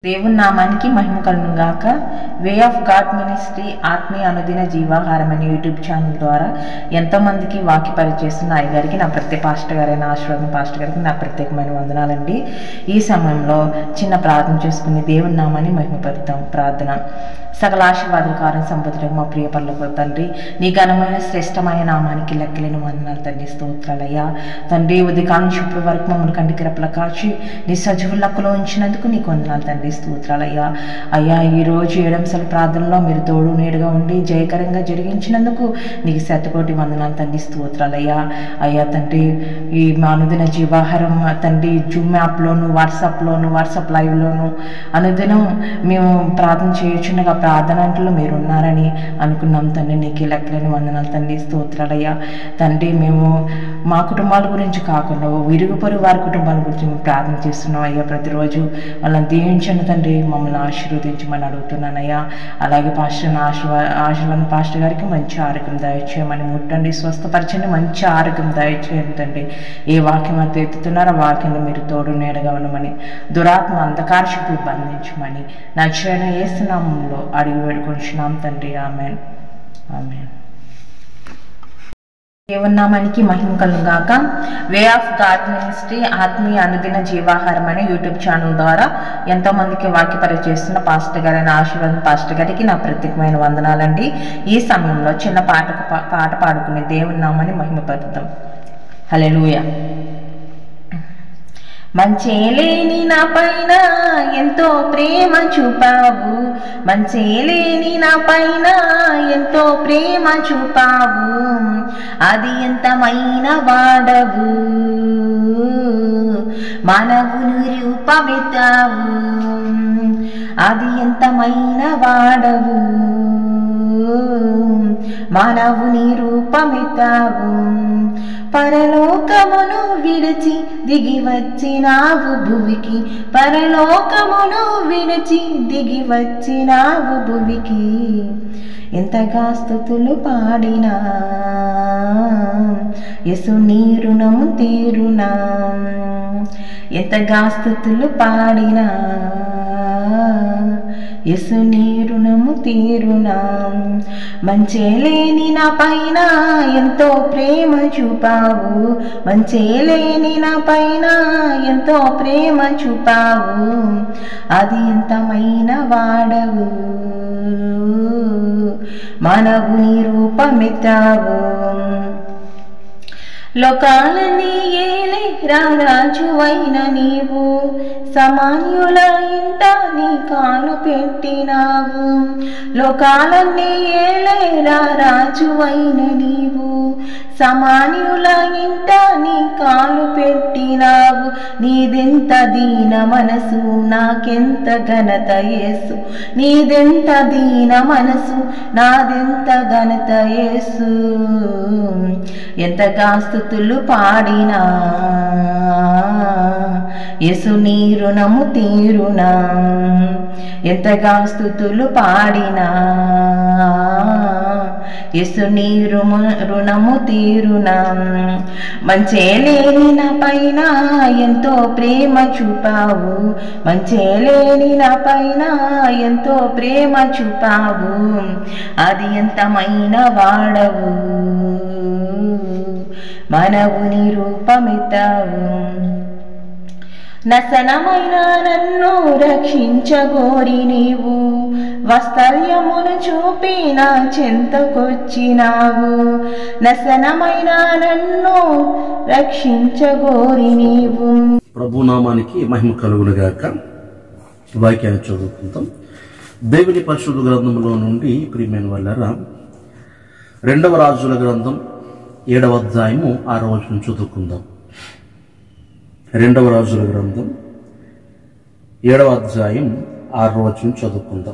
దేవుని నామానికి మహిమ కలుగును గాక వే ఆఫ్ గాడ్ మినిస్ట్రీ ఆత్మీయ అనుదిన జీవాహారం అనే యూట్యూబ్ ఛానల్ ద్వారా ఎంతోమందికి వాక్య పరిచయిస్తున్న అయ్యగారికి నా ప్రత్యేక పాస్టర్ గారైన ఆశీర్వాదం పాస్టర్ గారికి నా ప్రత్యేకమైన వందనాలండి ఈ సమయంలో చిన్న ప్రార్థన చేసుకుని దేవుని నామాన్ని మహిమపరుద్దాం ప్రార్థన సకల ఆశీర్వాదం కారం సంపదలకు మా ప్రియ పనులకు తండ్రి నీ ఘనమైన శ్రేష్టమైన నామానికి లెక్కలేని వందనాలు తండ్రి స్తోత్రాలయ్యా తండ్రి ఉదయకాలం నుంచి ఇప్పటి వరకు మమ్మల్ని కంటికి రెప్పల కాచి నీ సజీవుల లెక్కలో ఉంచినందుకు నీకు వందనాలు తండ్రి స్తోత్రాలయ్యా అయ్యా ఈ రోజు ఏడంశల ప్రార్థనలో మీరు తోడు నీడుగా ఉండి జయకరంగా జరిగించినందుకు నీకు శతకోటి వందనాలు తండ్రి స్తోత్రాలయ్యా అయ్యా తండ్రి ఈ మా అనుదిన జీవాహారం తండ్రి జూమ్ యాప్లోను వాట్సాప్లోను వాట్సాప్ లైవ్లోను అనుదినం మేము ప్రార్థన చేయుచుండగా ప్రార్థనలో మీరు ఉన్నారని అనుకున్నాం తండ్రి నీకు లెక్కలేని వందనాలు తండ్రి స్తోత్రాలయ్యా తండ్రి మేము మా కుటుంబాల గురించి కాకుండా విరుగు పొరుగు వారి కుటుంబాల గురించి మేము ప్రార్థన చేస్తున్నాం అయ్యా ప్రతిరోజు వాళ్ళని దీవించండి తండ్రి మమ్మల్ని ఆశీర్వదించమని అడుగుతున్నానయ్యా అలాగే పాస్టర్ ఆశీర్వా ఆశీర్వాదం పాస్టర్ గారికి మంచి ఆరోగ్యం దయచేయమని ముట్టండి స్వస్థపరచండి మంచి ఆరోగ్యం దయచేయండి తండ్రి ఏ వాక్యం అయితే ఎత్తుతున్నారో ఆ వాక్యంలో మీరు తోడు నీడగా ఉండమని దురాత్మ అంధకార శక్తులు బంధించమని నచ్చిన ఏసునామంలో అడిగి వేడుకొంచున్నాం తండ్రి ఆమెన్ ఆమెన్ దేవునామానికి మహిమ కలుగాక వే ఆఫ్ గాడ్ మినిస్ట్రీ ఆత్మీయ అనుదిన జీవాహారం అనే యూట్యూబ్ ఛానల్ ద్వారా ఎంతో మందికి వాక్య పరిచయిస్తున్న పాస్టర్ గారైన ఆశీర్వాదం పాస్టర్ గారికి నా ప్రత్యేకమైన వందనాలండి ఈ సమయంలో చిన్న పాటకు పా- పాట పాడుకుని దేవుని నామాన్ని మహిమపరుద్దాం హల్లెలూయా మంచేలేని నా పైన ఎంతో ప్రేమ చూపావు మంచేలేని నా పైన ఎంతో ప్రేమ చూపావు అది ఎంతమైన వాడవు మానవుని రూపమెత్తావు అది ఎంతమైన వాడవు మానవుని రూపమెత్తావు పరలోకమును విడిచి దిగి వచ్చినావు భువికి పరలోకమును విడిచి దిగి వచ్చినావు భువికి ఎంతగా స్థుతులు పాడినా యసు నీ రుణము తీరునా ఎంతగా స్థుతులు పాడినా యసు నీ రుణము తీరునా మంచేలేని నా పైన ఎంతో ప్రేమ చూపావు మంచేలేని నా పైన ఎంతో ప్రేమ చూపావు అది ఎంతమైన వాడవు మనవుని రూపమెత్తావు లోకాలన్నీ ఏలే రాజువైన నీవు సమాన్యుల ఇంట నీ కాలు పెట్టినావు లోకాలన్నీ ఏలే రాజువైన నీవు సమాన్యుల ఇంట నీ కాలు పెట్టినావు నీదెంత దీన మనసు నాకెంత ఘనత యేసు నీదెంత దీన మనసు నాదెంత ఘనత యేసు ఎంతగా స్థుతులు పాడినా యేసు నీ రుణము తీరునా ఎంతగా స్థుతులు పాడినా యేసు నీ రుము రుణము తీరునా మంచేలేని నా పైన ఎంతో ప్రేమ చూపావు మంచేలేని నా పైన ఎంతో ప్రేమ చూపావు అది ఎంతమైన వాడవు మనవుని రూపమెత్తావు నసనమైన నన్ను రక్షించగోరి నీవు వస్తల్యమును చూపి నా చెంతకొచ్చినావు నసనమైన నన్ను రక్షించగోరి నీవు ప్రభునామానికి మహిమ కలుగునుగాక వాక్యాన్ని చదువుకుంటాం దేవుని పరిశుద్ధ గ్రంథంలో నుండి ప్రియమైన వాళ్ళరా రెండవ రాజుల గ్రంథం ఏడవ అధ్యాయము ఆరో వచనం చదువుకుందాం రెండవ రాజుల గ్రంథం ఏడవ అధ్యాయం ఆరో వచనం చదువుకుందాం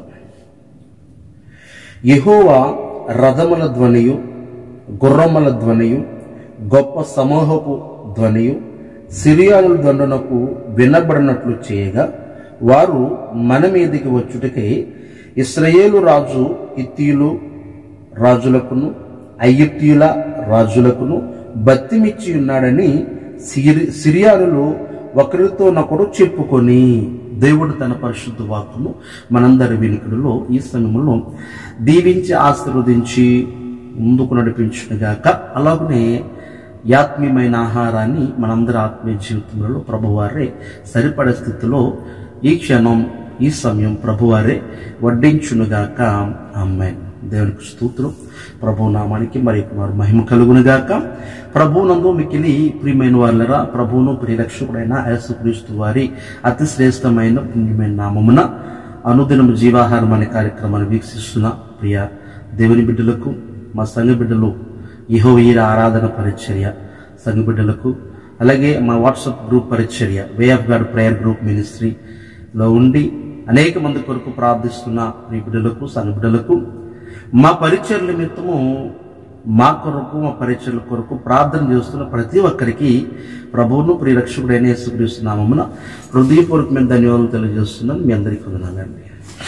యెహోవా రథముల ధ్వనియు గుర్రముల ధ్వనియు గొప్ప సమూహపు ధ్వనియు సిరియానుల దండునకు వినబడినట్లు చేయగా వారు మన మీదికి వచ్చుటకై ఇస్రాయేలు రాజు ఇత్తీయులు రాజులకును అయ్యుత్యుల రాజులకును బత్తిమిచ్చి ఉన్నాడని సిరి సిరియానులు ఒకరితోనొకడు చెప్పుకొని దేవుడు తన పరిశుద్ధ వాక్కును మనందరి వినికిడిలో ఈ సమయంలో దీవించి ఆశీర్వదించి ముందుకు నడిపించునుగాక అలాగనే ఈ ఆత్మీయమైన ఆహారాన్ని మనందరి ఆత్మీయ జీవితంలో ప్రభువారే సరిపడే స్థితిలో ఈ క్షణం ఈ సమయం ప్రభువారే వడ్డించునుగాక అమ్మాయి దేవునికి స్తోత్రం ప్రభు నామానికి మరి వారు మహిమ కలుగునుగాక ప్రభునందు మికిలి ప్రియమైన వాళ్ళరా ప్రభువును ప్రియరక్షకుడైన యేసుక్రీస్తు వారి అతి శ్రేష్టమైన పుణ్యమైన నామమున అనుదినము జీవాహారం అనే కార్యక్రమాన్ని వీక్షిస్తున్న ప్రియ దేవుని బిడ్డలకు మా సంఘ బిడ్డలు ఇహోవీర ఆరాధన పరిచర్య సంఘ బిడ్డలకు అలాగే మా వాట్సాప్ గ్రూప్ పరిచర్య way of God prayer group మినిస్ట్రీలో ఉండి అనేక మంది కొరకు ప్రార్థిస్తున్న ప్రియ బిడ్డలకు సంఘ బిడ్డలకు మా పరిచయ నిమిత్తము మా కొరకు మా పరిచయల కొరకు ప్రార్థన చేస్తున్న ప్రతి ఒక్కరికి ప్రభువును ప్రియరక్షకుడైన యేసుక్రీస్తు నామమున హృదయపూర్వకమైన ధన్యవాదాలు తెలియజేస్తున్నాను మీ అందరికీ వందనాలండి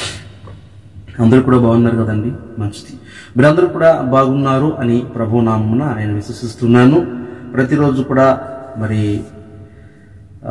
అందరూ కూడా బాగున్నారు కదండి మంచిది మీరందరూ కూడా బాగున్నారు అని ప్రభు నామమున నేను విశ్వసిస్తున్నాను ప్రతిరోజు కూడా మరి ఆ,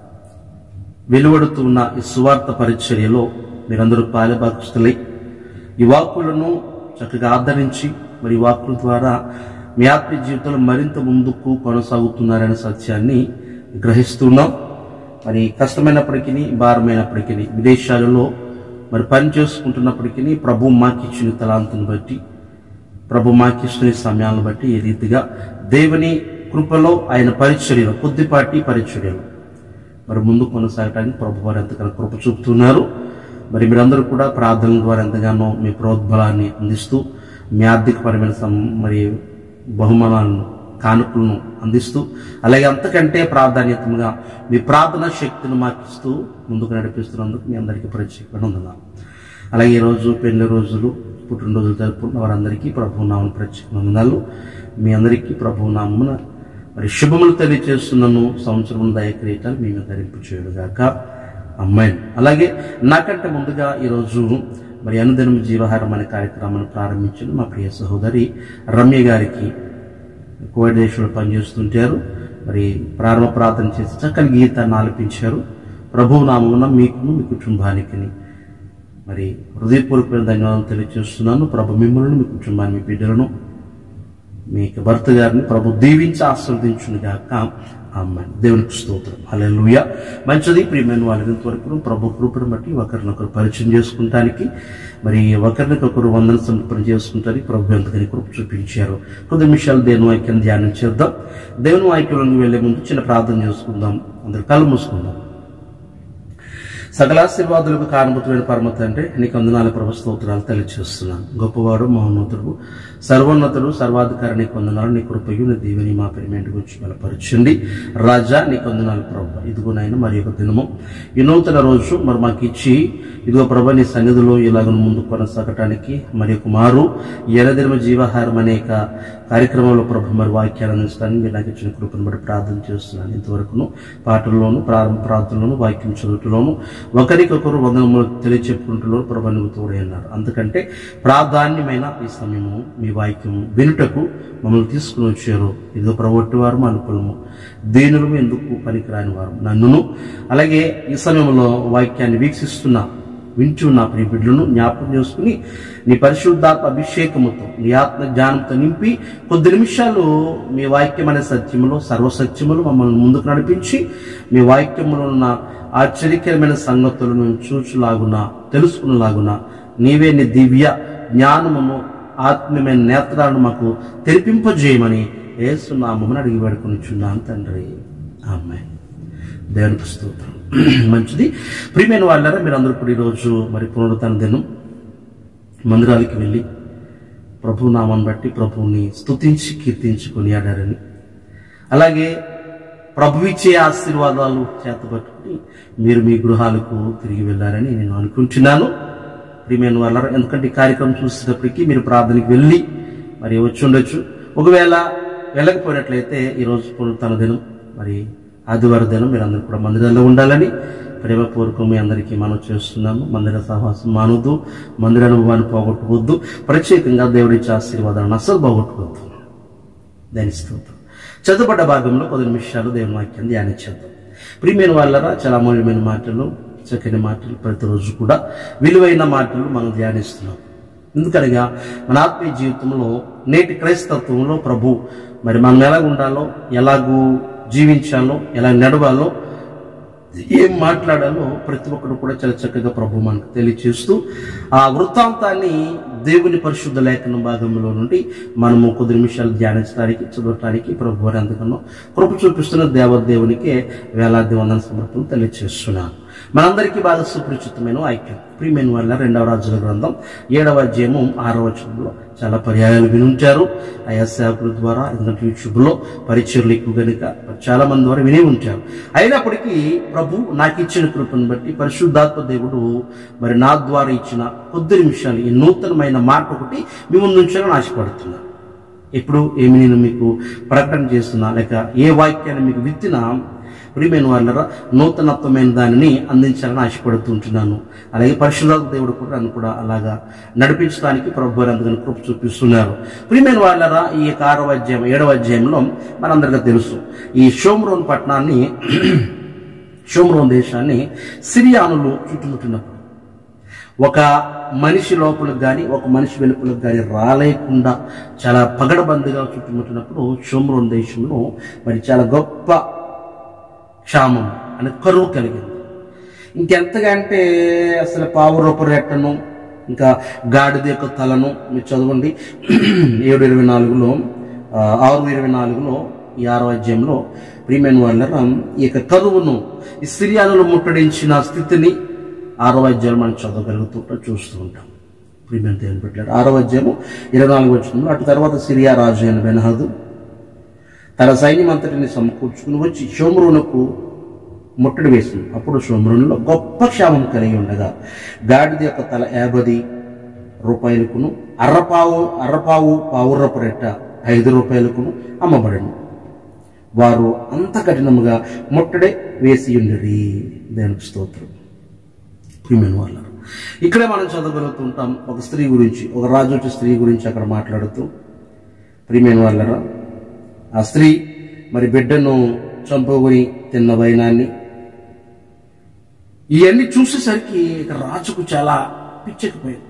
వెలువడుతున్న ఈ సువార్త పరిచర్యలో మీరందరూ పాలభాగస్తులై ఈ వాక్కులను చక్కగా ఆదరించి మరి ఈ వాక్కుల ద్వారా మీ ఆత్మీయ జీవితంలో మరింత ముందుకు కొనసాగుతున్నారనే సత్యాన్ని గ్రహిస్తున్నాం మరి కష్టమైనప్పటికీ భారమైనప్పటికీ విదేశాలలో మరి పని చేసుకుంటున్నప్పటికీ ప్రభు మాకి ఇచ్చిన తలాంతుని బట్టి ప్రభు మాకి ఇస్తున్న ఈ సమయాలను బట్టి ఈ రీతిగా దేవుని కృపలో ఆయన పరిచర్యలు కొద్దిపాటి పరిచర్యలు మరి ముందు కొనసాగడానికి ప్రభు వారు ఎంతగానో కృప చూపుతున్నారు మరి మీరందరూ కూడా ప్రార్థనల ద్వారా ఎంతగానో మీ ప్రోద్బలాన్ని అందిస్తూ మీ ఆర్థికపరమైన సం- మరి బహుమానాలను కానుకలను అందిస్తూ అలాగే అంతకంటే ప్రాధాన్యతగా మీ ప్రార్థన శక్తిని మాకు ఇస్తూ ముందుకు నడిపిస్తున్నందుకు మీ అందరికీ ప్రత్యేకమైన వందనాలు అలాగే ఈరోజు పెళ్లి రోజులు పుట్టినరోజులు జరుపుకున్న వారందరికీ ప్రభు నామను ప్రత్యేక వందనాలు మీ అందరికీ ప్రభు నామమున మరి శుభములు తెలియజేస్తున్నాను సంవత్సరం దయక్రియటాలు మీ మీద ధరింపు చేయడుగాక అమ్మాయి అలాగే నాకంటే ముందుగా ఈరోజు మరి అనుదినం జీవహారం అనే కార్యక్రమాన్ని ప్రారంభించిన మా ప్రియ సహోదరి రమ్య గారికి కోవిడేశ్వరులు పనిచేస్తుంటారు మరి ప్రారంభ ప్రార్థన చేసి చక్కని గీతాన్ని ఆలపించారు ప్రభు నామమున మీకును మీ కుటుంబానికి మరి హృదయపూర్వకమైన ధన్యవాదాలు తెలియజేస్తున్నాను ప్రభు మిమ్మల్ని మీ కుటుంబాన్ని మీ బిడ్డలను మీ యొక్క భర్త గారిని ప్రభు దీవించి ఆశీర్వదించును గాక అమ్మాయి దేవునికి స్తోత్రం హల్లెలూయా మంచిది ప్రియమైన వాళ్ళని వరకు ప్రభు కృపను బట్టి ఒకరినొకరు పరిచయం చేసుకుంటానికి మరి ఒకరినొకరు వందన సమర్పణ చేసుకుంటానికి ప్రభు ఎంతగాని కృప చూపించారు కొద్ది నిమిషాలు దేవుని వాక్యాన్ని ధ్యానం చేద్దాం దేవుని వాక్యంలోకి వెళ్లే ముందు చిన్న ప్రార్థన చేసుకుందాం అందరు కళ్ళు మూసుకుందాం సకలాశీర్వాదులకు కారణభూతమైన పరమ తండ్రి నీకు వందనాల ప్రభు స్తోత్రాలు తెలియజేస్తున్నాను గొప్పవాడు మహోన్నతుడు సర్వోన్నతుడు సర్వాధికారి నీకు వందనాలు నీ కృపయు నీ దీవెని మా పెరిమెంట్ గురించి బలపరచండి రాజా నీకు వందనాలు ప్రభు ఇదిగో నాయన మరి ఒక దినము ఈ నూతన రోజు మరి మాకు ఇచ్చి ఇదిగో ప్రభు నీ సన్నిధిలో ఇలాగ ముందు కొనసాగటానికి మరి ఒక మారు ఎనదినమ జీవాహారం అనేక కార్యక్రమంలో ప్రభు మరి వాక్యాలు అందించడానికి మీరు నాకు ఇచ్చిన కృపను బట్టి ప్రార్థన చేస్తున్నాను ఇంతవరకును పాటల్లోను ప్రారంభ ప్రార్థనలోను వాక్యం చదువుటలోను ఒకరికొకరు వందనములు తెలియచెప్పుకుంటున్నారు ప్రభు నువ్వు తోడే అన్నారు అందుకంటే ప్రాధాన్యమైన ఈ సమయము మీ వాక్యం వినుటకు మమ్మల్ని తీసుకుని వచ్చారు ఇదిగో ప్రవొట్టి వారు అనుకూలము దీనులు ఎందుకు పనికిరాని వారు నన్నును అలాగే ఈ సమయంలో వాక్యాన్ని వీక్షిస్తున్న వింటున్న ప్రియ బిడ్డలను జ్ఞాపకం చేసుకుని నీ పరిశుద్ధాత్మ అభిషేకముతో నీ ఆత్మ జ్ఞానంతో నింపి కొద్ది నిమిషాలు మీ వాక్యం అనే సత్యములో సర్వసత్యములు మమ్మల్ని ముందుకు నడిపించి మీ వాక్యములో ఉన్న ఆశ్చర్యకరమైన సంగతులను మేము చూచులాగున తెలుసుకునేలాగున నీవే నీ దివ్య జ్ఞానమును ఆత్మీయమైన నేత్రాలను మాకు తెరిపింపజేయమని ఏసునామమును అడిగి వేడుకొనిచున్నాను తండ్రి ఆమె దేవునికి స్తోత్రం మంచిది ప్రియమైన వాళ్ళారా మీరు అందరూ కూడా ఈరోజు మరి పునరుద్ధరణ దినం మందిరాలకి వెళ్ళి ప్రభు నామాన్ని బట్టి ప్రభువుని స్తుతించి కీర్తించి కొనియాడారని అలాగే ప్రభు ఇచ్చే ఆశీర్వాదాలు చేతబట్టుకుని మీరు మీ గృహాలకు తిరిగి వెళ్ళారని నేను అనుకుంటున్నాను ప్రియమైన వాళ్ళ ఎందుకంటే ఈ కార్యక్రమం చూసేటప్పటికి మీరు ప్రార్థనకి వెళ్ళి మరి వచ్చి ఉండొచ్చు ఒకవేళ వెళ్ళకపోయినట్లయితే ఈరోజు పునరుత్న దినం మరి ఆదివారం దినం మీరు అందరూ కూడా మందిరంలో ఉండాలని ప్రేమపూర్వకం మీ అందరికీ మనం చేస్తున్నాము మందిర సహవాసం మానవద్దు మందిర అనుభవాన్ని పోగొట్టుకోవద్దు ప్రత్యేకంగా దేవుడిచ్చే ఆశీర్వాదాలను అస్సలు పోగొట్టుకోవద్దు దాని స్తోత్రం చదువుబడ్డ భాగంలో కొద్ది నిమిషాలు దేవుని వాక్యం ధ్యానించేద్దాం ప్రియమైన వాళ్ళరా చాలా అమూల్యమైన మాటలు చక్కని మాటలు ప్రతిరోజు కూడా విలువైన మాటలు మనం ధ్యానిస్తున్నాం ఎందుకనగా మన ఆత్మీయ జీవితంలో నేటి క్రైస్తత్వంలో ప్రభు మరి మనం ఎలా ఉండాలో ఎలాగూ జీవించాలో ఎలా నడవాలో ఏం మాట్లాడాలో ప్రతి ఒక్కరు కూడా చాలా చక్కగా ప్రభు మనకు తెలియచేస్తూ ఆ వృత్తాంతాన్ని దేవుని పరిశుద్ధ లేఖన భాగంలో నుండి మనము కొద్ది నిమిషాలు ధ్యానించడానికి చదవటానికి ప్రభు వారి అందుకన్నా కృప చూపిస్తున్న దేవదేవునికి వేలాది వందల సమర్పణ తెలియచేస్తున్నాను మనందరికీ బాగా సుపరిచితమైన ఐక్యం ప్రియమైన వల్ల రెండవ రాజుల గ్రంథం ఏడవ అధ్యాయము ఆరవ వచనంలో చాలా పర్యాయాలు వినుంటారు ఆయా సేవకుల ద్వారా ఎందుకంటే యూట్యూబ్లో పరిచయలు ఎక్కువ కనుక చాలా మంది ద్వారా విని ఉంటారు అయినప్పటికీ ప్రభు నాకు ఇచ్చిన కృపను బట్టి పరిశుద్ధాత్మ దేవుడు మరి నా ద్వారా ఇచ్చిన కొద్ది నిమిషాలు ఈ నూతనమైన మాట ఒకటి మీ ముందు ఉంచాలని ఆశపడుతున్నాను ఇప్పుడు ఏమి నేను మీకు ప్రకటన చేస్తున్నా లేక ఏ వాక్యాన్ని మీకు విత్తినా ప్రియమైన వాళ్ళరా నూతనత్వమైన దానిని అందించాలని ఆశపడుతుంటున్నాను అలాగే పరిశుధాత్మ దేవుడు కూడా నన్ను కూడా అలాగా నడిపించడానికి ప్రభు వారు అందుకని కృప చూపిస్తున్నారు ప్రియమైన వాళ్ళరా ఈ యొక్క ఆరవ అధ్యాయం ఏడవ అధ్యాయంలో మనందరికీ తెలుసు ఈ షోమ్రోన్ పట్టణాన్ని షోమ్రోన్ దేశాన్ని సిరియానులు చుట్టుముట్టినప్పుడు ఒక మనిషి లోపలికి కానీ ఒక మనిషి వెలుపలకు కానీ రాలేకుండా చాలా పగడబందిగా చుట్టుముట్టినప్పుడు షోమ్రోన్ దేశంలో మరి చాలా గొప్ప క్షామం అనే కరువు కలిగింది ఇంకెంతగా అంటే అసలు పావు రూప రెట్టను ఇంకా గాడిద యొక్క తలను మీరు చదవండి ఏడు ఇరవై నాలుగులో ఆ, ఆరు ఇరవై నాలుగులో ఈ ఆరో అధ్యాయంలో ప్రియమైన వాళ్ళ ఈ యొక్క కరువును ఈ సిరియాలలో ముట్టడించిన స్థితిని ఆరో అధ్యాయం మనం చదవగలుగుతుంటాం చూస్తూ ఉంటాం ప్రియమైన దేవుని పెట్టాడు ఆరో అధ్యాయము ఇరవై నాలుగు వచ్చిందో అటు తర్వాత సిరియా రాజు అయిన బెనహదు తన సైన్యం అంతటిని సమకూర్చుకుని వచ్చి షోమ్రోనుకు ముట్టడి వేసింది అప్పుడు షోమ్రోనులో గొప్ప క్షామం కలిగి ఉండగా గాడిద యొక్క తల యాభై రూపాయలకును అర్రపావు అర్రపావు పావుర్రపు రెట్ట ఐదు రూపాయలకును అమ్మబడను వారు అంత కఠినముగా ముట్టడే వేసి ఉండరి దేవునికి స్తోత్రం ప్రియమైన వాళ్ళు ఇక్కడే మనం చదవగలుగుతుంటాం ఒక స్త్రీ గురించి ఒక రాజు స్త్రీ గురించి అక్కడ మాట్లాడుతూ ప్రియమైన వాళ్ళరా ఆ స్త్రీ మరి బిడ్డను చంపుకొని తిన్న వైనాన్ని ఇవన్నీ చూసేసరికి ఇక రాజుకు చాలా పిచ్చెక్కిపోయింది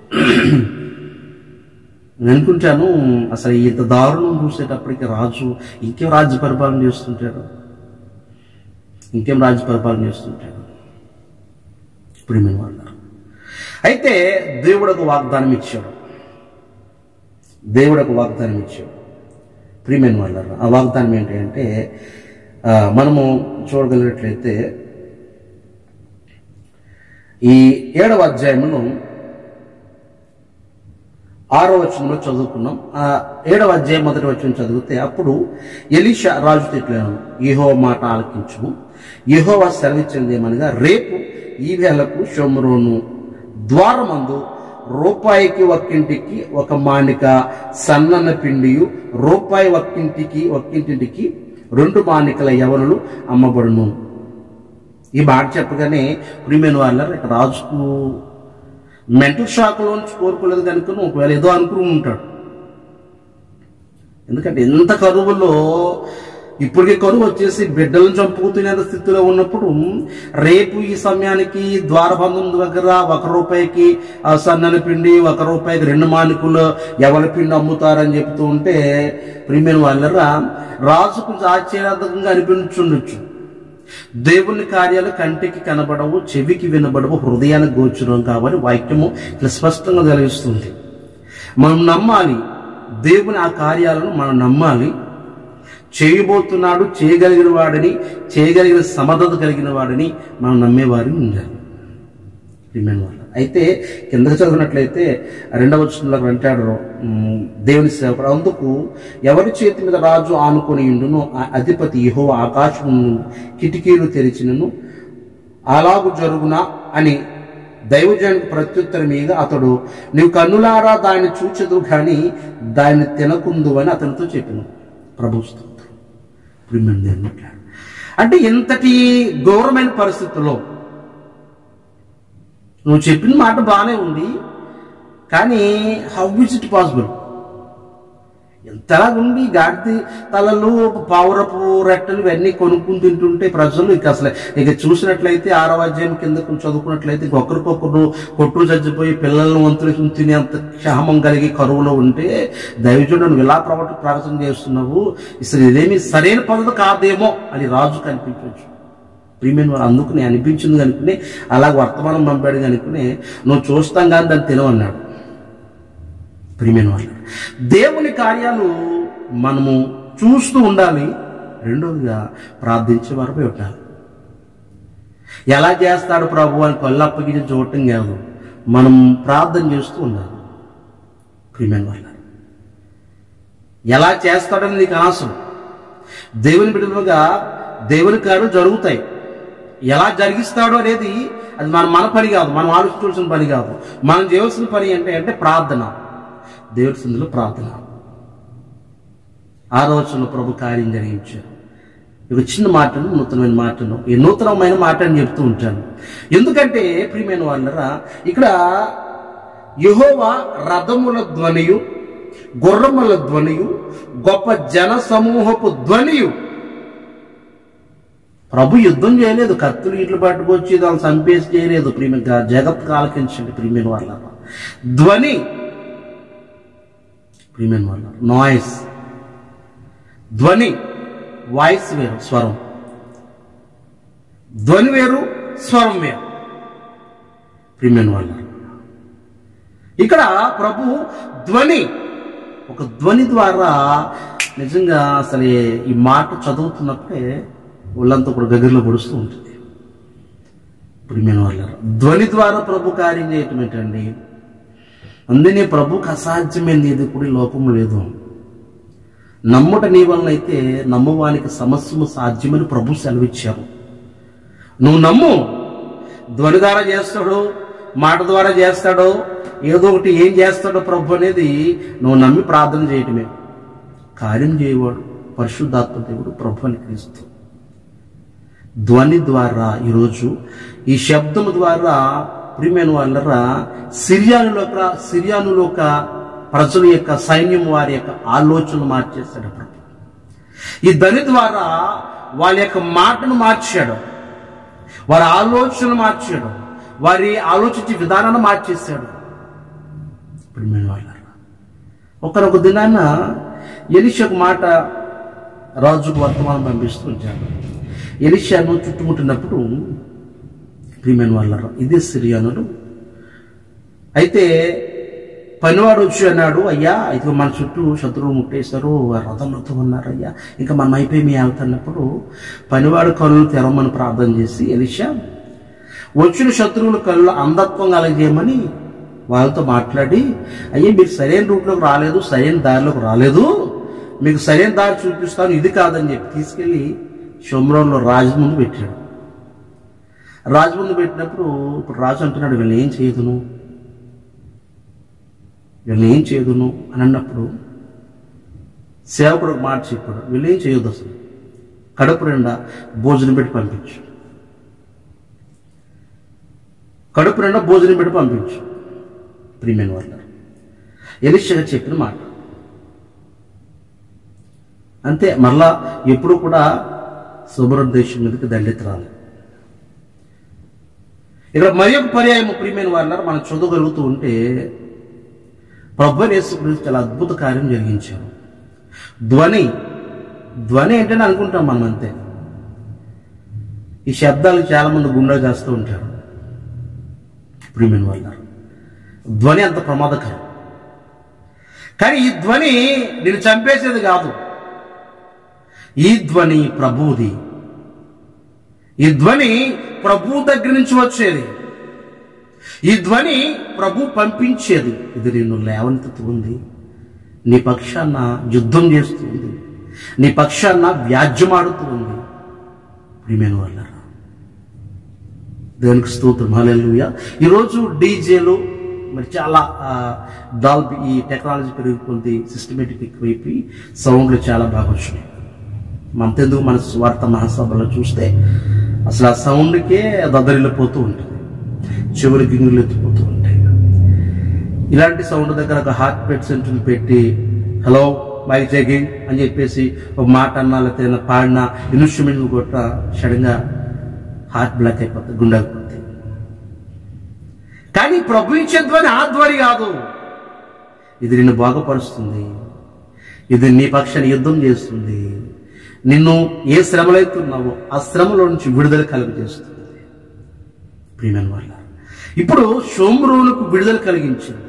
నేను అనుకుంటాను అసలు ఇంత దారుణం చూసేటప్పటికి రాజు ఇంకేం రాజ్య పరిపాలన చేస్తుంటాడు ఇంకేం రాజ్య పరిపాలన చేస్తుంటాడు ఇప్పుడు మేము అన్నారు అయితే దేవుడు ఒక వాగ్దానం ఇచ్చాడు దేవుడు ఒక వాగ్దానం ఇచ్చాడు ప్రియమైన వాళ్ళారు ఆ వాగ్దానం ఏంటి అంటే ఆ, మనము చూడగలిగినట్లయితే ఈ ఏడవ అధ్యాయంలో ఆరో వచనంలో చదువుకున్నాం ఆ ఏడవ అధ్యాయం మొదటి వచనం చదివితే అప్పుడు ఎలీషా రాజు తిట్లను యెహోవా మాట ఆలకించుము యెహోవా సెలవిచ్చింది ఏమనగా రేపు ఈ వేళకు షోమరోను ద్వారమందు రూపాయికి ఒక్కింటికి ఒక మానిక సన్నన్న పిండియు రూపాయి ఒక్కింటికి ఒక్కింటికి రెండు మానికల యవనులు అమ్మబడును ఈ మాట చెప్పగానే ప్రియమైన వాళ్ళ రాజుకు మెంటల్ షాక్లో నుంచి కోరుకోలేదు కనుక ఒకవేళ ఏదో అనుకుని ఉంటాడు ఎందుకంటే ఎంత కరువులో ఇప్పటికే కరువు వచ్చేసి బిడ్డలను చంపుకుతున్న స్థితిలో ఉన్నప్పుడు రేపు ఈ సమయానికి ద్వారబంధం దగ్గర ఒక రూపాయికి ఆ సన్నని పిండి ఒక రూపాయికి రెండు మానికులు ఎవరి పిండి అమ్ముతారని చెప్తూ ఉంటే ప్రియమైన వాళ్ళరా రాజు కొంచెం ఆశ్చర్యార్థకంగా అనిపించుండొచ్చు దేవుని కార్యాలు కంటికి కనబడవు చెవికి వినబడవు హృదయానికి గోచరం కాబట్టి వాక్యము ఇట్లా స్పష్టంగా తెలియస్తుంది మనం నమ్మాలి దేవుని ఆ కార్యాలను మనం నమ్మాలి చేయబోతున్నాడు చేయగలిగిన వాడిని చేయగలిగిన సమర్థత కలిగిన వాడిని మనం నమ్మేవారిని ఉండాలి ప్రియమైన వాళ్ళు అయితే కిందకి చదివినట్లయితే రెండవ వచనంలో అంటాడు ఉమ్, దేవుని సేవకుడు అందుకు ఎవరి చేతి మీద రాజు ఆనుకొని ఉండును ఆ అధిపతి యహో ఆకాశం కిటికీలు తెరిచినను అలాగు జరుగునా అని దైవజనునికి ప్రత్యుత్తరం మీద అతడు నీవు కన్నులారా దాన్ని చూచదు కానీ దాన్ని తినకుందు అని అతనితో చెప్పిన ప్రభు స్తోత్రం ప్రియమైన దేవుని మాట్లాడు. అంటే ఇంతటి ఘోరమైన పరిస్థితుల్లో నువ్వు చెప్పిన మాట బాగానే ఉంది కానీ హౌ ఇస్ ఇట్ పాసిబుల్ ఎంతలా ఉండి గాడిది తలలు పావురపు రెట్టలు ఇవన్నీ కొనుక్కుని తింటుంటే ప్రజలు ఇక అసలు ఇక చూసినట్లయితే ఆరవ అధ్యాయం కింద కొంచెం చదువుకున్నట్లయితే ఇక ఒకరికొకరు కొట్టు చచ్చిపోయి పిల్లలను వంతులు తినేంత క్షామం కలిగి కరువులో ఉంటే దైవజుడు నువ్వు ఇలా ప్రవట ప్రవచన చేస్తున్నావు అసలు ఇదేమి సరైన పద్ధతి కాదేమో అని రాజు కనిపించవచ్చు ప్రియమైన వారు అందుకు నేను అనిపించింది కనుకునే అలా వర్తమానం పంపాడు కనుకునే నువ్వు చూస్తాం కానీ దాన్ని తినవన్నాడు ప్రియమైన వాళ్ళు దేవుని కార్యాలు మనము చూస్తూ ఉండాలి రెండోదిగా ప్రార్థించే వారిపై ఉండాలి ఎలా చేస్తాడు ప్రభు అని కళ్ళప్పగించి చూడటం కాదు మనం ప్రార్థన చేస్తూ ఉండాలి ప్రియమైన వాళ్ళ ఎలా చేస్తాడని నీకు అనవసరం దేవుని బిడ్డలుగా దేవుని కార్యాలు జరుగుతాయి ఎలా జరిగిస్తాడు అనేది అది మన మన పని కాదు మనం ఆలోచించాల్సిన పని కాదు మనం చేయవలసిన పని ఏంటి అంటే ప్రార్థన దేవుడి సందులో ప్రార్థన ఆ రోజుల్లో ప్రభు కార్యం జరిగించారు ఇక చిన్న మాటను నూతనమైన మాటను ఈ నూతనమైన మాట అని చెప్తూ ఉంటాను ఎందుకంటే ప్రియమైన వాళ్ళరా ఇక్కడ యహోవా రథముల ధ్వనియు గుర్రముల ధ్వనియు గొప్ప జన సమూహపు ధ్వనియు ప్రభు యుద్ధం చేయలేదు కత్తులు ఇట్లు పట్టుకొచ్చి దాన్ని చంపేసి చేయలేదు ప్రియమ జగత్ కాలకించండి ప్రియమైన వాళ్ళ ధ్వని ప్రియమైన వాళ్ళ నాయిస్ ధ్వని వాయిస్ వేరు స్వరం ధ్వని వేరు స్వరం వేరు ప్రియమైన వాళ్ళ ఇక్కడ ప్రభు ధ్వని ఒక ధ్వని ద్వారా నిజంగా అసలు ఈ మాట చదువుతున్నప్పుడే ఒళ్ళంతా కూడా గదిలో పొడుస్తూ ఉంటుంది ప్రియమైన వాళ్ళ ధ్వని ద్వారా ప్రభు కార్యం చేయటం ఏంటండి అందునే ప్రభుకు అసాధ్యమైనది ఏది కూడా ఈ లోకం లేదు నమ్ముట నీ వలన అయితే నమ్మవానికి సమస్యము సాధ్యమని ప్రభు సెలవిచ్చారు నువ్వు నమ్ము ధ్వని ద్వారా చేస్తాడు మాట ద్వారా చేస్తాడో ఏదో ఒకటి ఏం చేస్తాడో ప్రభు అనేది నువ్వు నమ్మి ప్రార్థన చేయటమే కార్యం చేయవాడు పరిశుద్ధాత్మ దేవుడు ప్రభు అని క్రీస్తు ధ్వని ద్వారా ఈరోజు ఈ శబ్దము ద్వారా ప్రియమైన వాళ్ళరా సిరియానులోక సిరియానులోక ప్రజల యొక్క సైన్యం వారి యొక్క ఆలోచనలు మార్చేశాడు ప్రభు ఈ ధ్వని ద్వారా వాళ్ళ యొక్క మాటను మార్చాడు వారి ఆలోచనలు మార్చాడు వారి ఆలోచించే విధానాన్ని మార్చేశాడు ప్రియమైన వాళ్ళరా ఒకనొక దినాన ఎలిషకు మాట రాజుకు వర్తమానం పంపిస్తూ ఉంటాడు ఎలిషాను చుట్టుముట్టినప్పుడు ప్రియమైన వాళ్ళ ఇదే సిరియానుడు అయితే పనివాడు వచ్చి అన్నాడు అయ్యా ఇదిగో మన చుట్టూ శత్రువులు ముట్టేశారు రథంతో ఉన్నారు అయ్యా ఇంకా మనం అయిపోయి మీ వెళ్తున్నప్పుడు పనివాడు కళ్ళు తెరవమని ప్రార్థన చేసి ఎలిషా వచ్చిన శత్రువుల కళ్ళు అంధత్వం కలగజేయమని వాళ్ళతో మాట్లాడి అయ్యే మీరు సరైన రూట్లోకి రాలేదు సరైన దారిలోకి రాలేదు మీకు సరైన దారి చూపిస్తాను ఇది కాదని చెప్పి తీసుకెళ్ళి షొమ్రోన్లో రాజు ముందు పెట్టాడు రాజు ముందు పెట్టినప్పుడు ఇప్పుడు రాజు అంటున్నాడు వీళ్ళని ఏం చేయదును వీళ్ళని ఏం చేయదును అని అన్నప్పుడు సేవకుడు ఒక మాట చెప్పాడు వీళ్ళు ఏం చేయొద్దు అసలు కడుపు నిండా భోజనం పెట్టి పంపించు కడుపు నిండా భోజనం పెట్టి పంపించు ప్రియమైన వాళ్ళ ఎలిషగా చెప్పిన మాట అంతే మరలా ఎప్పుడు కూడా సుబ్రహ్మ దేశం మీదకి దండెత్తి రాలి ఇక్కడ మరి ఒక పర్యాయం ప్రియమైన వారు మనం చదవగలుగుతూ ఉంటే ప్రభు యేసుక్రీస్తు చాలా అద్భుత కార్యం జరిగించారు ధ్వని ధ్వని ఏంటని అనుకుంటాం మనం అంతే ఈ శబ్దాలు చాలా మంది గుండె చేస్తూ ఉంటారు ప్రియమైన వాళ్ళు ధ్వని అంత ప్రమాదకరం కానీ ఈ ధ్వని నేను చంపేసేది కాదు ఈ ధ్వని ప్రభువుది ఈ ధ్వని ప్రభు దగ్గర నుంచి వచ్చేది ఈ ధ్వని ప్రభు పంపించేది ఇది నిన్ను లేవనెత్తుతూ ఉంది నీ పక్షాన యుద్ధం చేస్తుంది నీ పక్షాన వ్యాజ్యమాడుతూ ఉంది ప్రియమైన వాళ్ళ దేవునికి స్తోత్రం హల్లెలూయా ఈరోజు డీజేలు మరి చాలా డాల్బీ ఈ టెక్నాలజీ పెరిగిపోతుంది సిస్టమేటిక్ ఎక్కువైపోయి సౌండ్లు చాలా బాగా వచ్చినాయి మనతెందుకు మన స్వార్థ మహాసభలో చూస్తే అసలు ఆ సౌండ్కే దద్దరిల్లిపోతూ ఉంటుంది చెవులు గింగులు ఎత్తిపోతూ ఉంటాయి ఇలాంటి సౌండ్ దగ్గర ఒక హార్ట్ బీట్ సెంటర్ని పెట్టి హలో మైక్ చెకింగ్ అని చెప్పేసి ఒక మాట అన్నా లేకపోతే ఏదైనా పాడినా ఇన్స్ట్రుమెంట్ కొట్ట సడన్గా హార్ట్ బ్లాక్ అయిపోతుంది గుండె అయిపోతుంది కానీ ప్రభు ఇచ్చే ధ్వని ఆ ధ్వని కాదు ఇది నిన్ను బాగుపరుస్తుంది ఇది నీ పక్షాన్ని యుద్ధం చేస్తుంది నిన్ను ఏ శ్రమలైతున్నావో ఆ శ్రమలో నుంచి విడుదల కలుగజేస్తుంది ప్రియమైన వాళ్ళ ఇప్పుడు షోమ్రోనుకు విడుదల కలిగించింది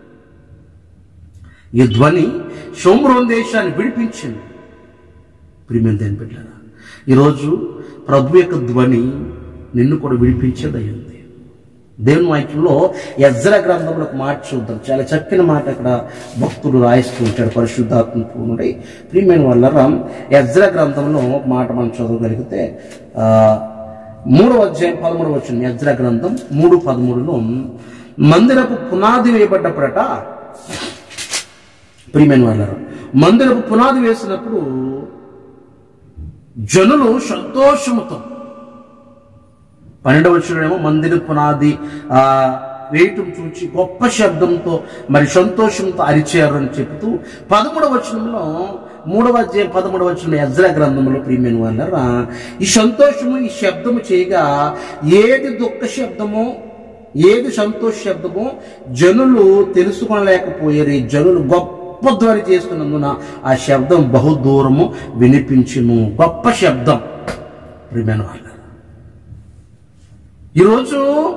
ఈ ధ్వని షోమ్రోన్ దేశాన్ని విడిపించింది ప్రియమైన దేని బిడ్డారా ఈరోజు ప్రభు యొక్క ధ్వని నిన్ను కూడా విడిపించేది అయ్యింది దేవుని వాక్యంలో యజ్ర గ్రంథంలో ఒక మాట చూద్దాం చాలా చక్కని మాట అక్కడ భక్తుడు రాయిస్తూ ఉంటాడు పరిశుద్ధాత్మ పూర్ణుడై ప్రియమైన వల్ల యజ్ర గ్రంథంలో ఒక మాట మనం చదవగలిగితే ఆ, మూడవ అధ్యాయం పదమూడు వచ్చిన యజ్ర గ్రంథం మూడు పదమూడులో మందిరపు పునాది వేయబడ్డప్పుడట ప్రియమైన వాళ్ళ మందిరపు పునాది వేసినప్పుడు జనులు సంతోషముతో పన్నెండవ వచ్చినేమో మందిర పునాది ఆ వేయటం చూచి గొప్ప శబ్దంతో మరి సంతోషంతో అరిచారు అని చెబుతూ పదమూడవ వచనంలో మూడవ అధ్యాయం పదమూడవ వచనం యజ్ర గ్రంథంలో ప్రియమైన వాళ్ళరా ఈ సంతోషము ఈ శబ్దము చేయగా ఏది దుఃఖ శబ్దమో ఏది సంతోష శబ్దమో జనులు తెలుసుకొనలేకపోయారు ఈ జనులు గొప్ప ధ్వని చేస్తున్నందున ఆ శబ్దం బహు దూరము వినిపించును గొప్ప శబ్దం ప్రియమైన వాళ్ళ ఈరోజు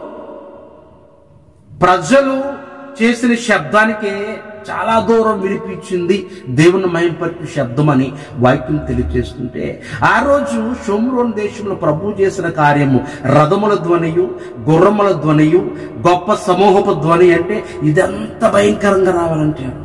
ప్రజలు చేసిన శబ్దానికి చాలా దూరం వినిపించింది దేవుని మయంపరిచిన శబ్దం అని వాక్యం తెలియజేస్తుంటే ఆ రోజు షోమ్రోన్ దేశంలో ప్రభు చేసిన కార్యము రథముల ధ్వనియు గుర్రముల ధ్వనియు గొప్ప సమూహపు ధ్వని అంటే ఇదంత భయంకరంగా రావాలంటారు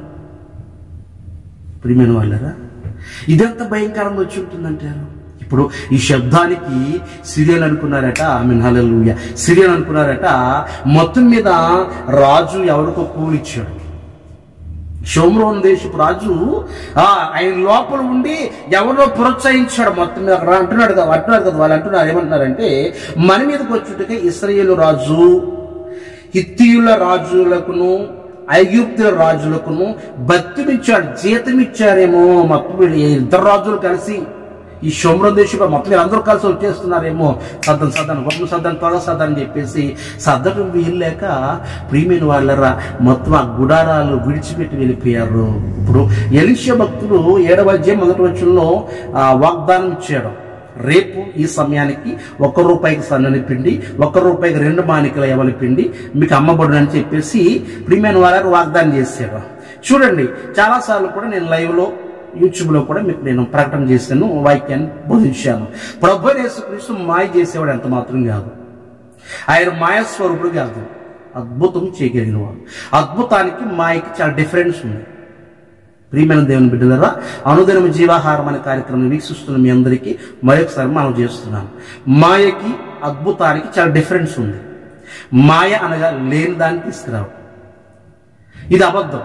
ప్రియమైన వాళ్ళరా ఇదంత భయంకరంగా వచ్చి ఉంటుందంటారు ఇప్పుడు ఈ శబ్దానికి సిరియన్ అనుకున్నారట మీన్ హల్లెలూయా సిరియన్ అనుకున్నారట మొత్తం మీద రాజు ఎవరికో కూలిచ్చాడు షోమ్రోన్ దేశపు రాజు ఆ ఆయన లోపల ఉండి ఎవరో ప్రోత్సహించాడు మొత్తం మీద అక్కడ అంటున్నాడు కదా అంటున్నారు కదా వాళ్ళు అంటున్నారు ఏమంటున్నారంటే మన మీదకి వచ్చుటకే ఇస్రాయేలు రాజు హిత్తీయుల రాజులకును ఐగుప్తుల రాజులకును బత్తునిచ్చాడు జీతం ఇచ్చారేమో మొత్తం వీళ్ళు ఈ ఇద్దరు రాజులు కలిసి ఈ షోమ్రం దేశంలో మొత్తం వీళ్ళందరూ కలిసి వచ్చేస్తున్నారేమో సద్దం సద్దం గొప్ప సద్దం త్వర సద్దం అని చెప్పేసి సద్దడం వీల్లేక ప్రియమైన వాళ్ళరా మొత్తం ఆ గుడారాలు విడిచిపెట్టి వెళ్ళిపోయారు ఇప్పుడు ఎలిష భక్తులు ఏడవ అధ్యాయం మొదటి వచ్చంలో వాగ్దానం ఇచ్చాడు రేపు ఈ సమయానికి ఒక్క రూపాయికి సన్నని పిండి ఒక్క రూపాయికి రెండు మానికల ఎవరి పిండి మీకు అమ్మబడును అని చెప్పేసి ప్రియమైన వారికి వాగ్దానం చేశారు చూడండి చాలాసార్లు కూడా నేను లైవ్లో యూట్యూబ్లో కూడా మీకు నేను ప్రకటన చేశాను వాక్యాన్ని బోధించాను ప్రభు యేసుక్రీస్తు మాయ చేసేవాడు ఎంత మాత్రం కాదు ఆయన మాయస్వరూపుడు కాదు అద్భుతం చేయగలిగిన వాడు అద్భుతానికి మాయకి చాలా డిఫరెన్స్ ఉంది ప్రియమైన దేవుని బిడ్డలరా అనుదినం జీవాహారం అనే కార్యక్రమం వీక్షిస్తున్న మీ అందరికీ మరొకసారి మనం చేస్తున్నాను మాయకి అద్భుతానికి చాలా డిఫరెన్స్ ఉంది మాయ అనగా లేని దాన్ని తీసుకురావు ఇది అబద్ధం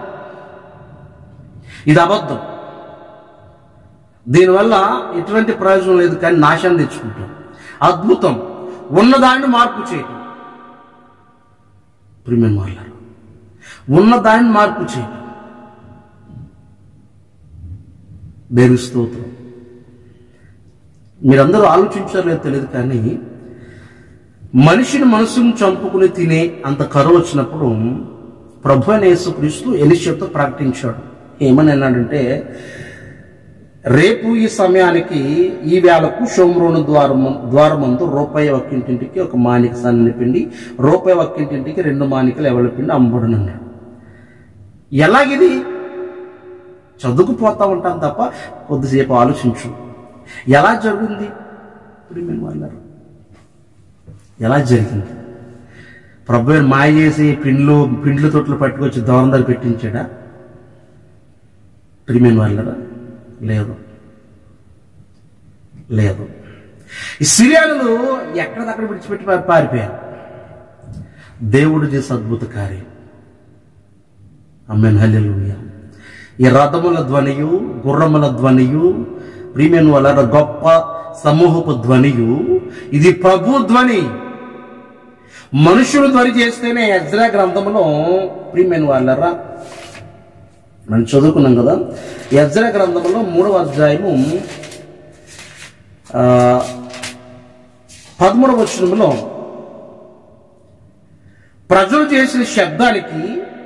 ఇది అబద్ధం దీనివల్ల ఎటువంటి ప్రయోజనం లేదు కానీ నాశనం తెచ్చుకుంటాం అద్భుతం ఉన్నదాన్ని మార్పు చేయటం ప్రియమైన వాళ్ళారు ఉన్నదాన్ని మార్పు చేయటం దేవుని స్తోత్రం మీరందరూ ఆలోచించారో లేదో తెలియదు కానీ మనిషిని మనసును చంపుకుని తినే అంత కరువు వచ్చినప్పుడు ప్రభు అయిన యేసుక్రీస్తు ఎలిషతో ప్రకటించాడు ఏమని అన్నాడంటే రేపు ఈ సమయానికి ఈ వేళకు షోమ్రోను ద్వారము ద్వారమందు రూపాయి ఒక్కింటింటికి ఒక మానిక సన్నని పిండి రూపాయి ఒక్కింటింటికి రెండు మానికలు ఎవరి పిండి అమ్మబడునన్నాడు ఎలాగిది చదువుకుపోతా ఉంటాం తప్ప కొద్దిసేపు ఆలోచించు ఎలా జరిగింది ఇప్పుడు మేము వాళ్ళారు ఎలా జరిగింది ప్రభు మాయ చేసి పిండ్లు పిండ్లు తొట్లు పట్టుకొచ్చి దూరం దగ్గర పెట్టించాడా ప్రియమైన వాళ్ళరా లేదు లేదు ఈ సిరియాలు ఎక్కడిదక్కడ విడిచిపెట్టి పారి- పారిపోయారు దేవుడు చేసే అద్భుత కార్యం అమ్మెన్ హల్లెలూయా ఈ రథముల ధ్వనియు గుర్రముల ధ్వనియు ప్రియమైన వాళ్ళ గొప్ప సమూహపు ధ్వనియు ఇది ప్రభు ధ్వని మనుషులు ధ్వని చేస్తేనే ఎజ్రా గ్రంథంలో ప్రియమైన వాళ్ళరా మనం చదువుకున్నాం కదా యజ్ర గ్రంథంలో మూడవ అధ్యాయము ఆ, పదమూడవ వచనంలో ప్రజలు చేసిన శబ్దానికి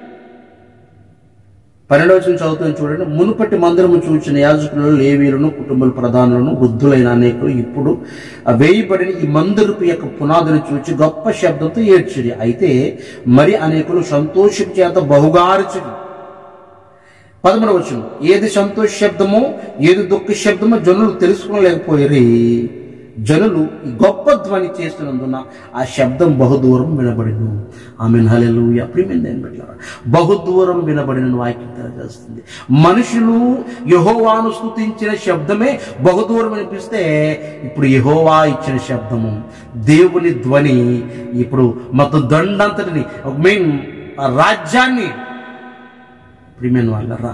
పన్నెండవ వచనం చదువుతుంది చూడండి మునుపటి మందిరము చూచిన యాజకులను లేవీలను కుటుంబ ప్రధానులను వృద్ధులైన అనేకులు ఇప్పుడు ఆ వేయబడిన ఈ మందిరపు యొక్క పునాదులు చూచి గొప్ప శబ్దంతో ఏడ్చిరి అయితే మరి అనేకులు సంతోషం చేత బహుగార్చిరి పదమూడవ వచనం ఏది సంతోష శబ్దమో ఏది దుఃఖ శబ్దమో జనులు తెలుసుకోలేకపోయారు జనులు ఈ గొప్ప ధ్వని చేస్తున్నందున ఆ శబ్దం బహుదూరం వినబడిను ఆమె హలెలు ప్రిమిందని పెట్టారు బహుదూరం వినబడిన వాక్యం తెలియజేస్తుంది మనుషులు యహోవాను స్తుతించిన శబ్దమే బహుదూరం వినిపిస్తే ఇప్పుడు యహోవా ఇచ్చిన శబ్దము దేవుని ధ్వని ఇప్పుడు మొత్తం దండంతటిని మెయిన్ రాజ్యాన్ని ప్రియమైన వాళ్ళరా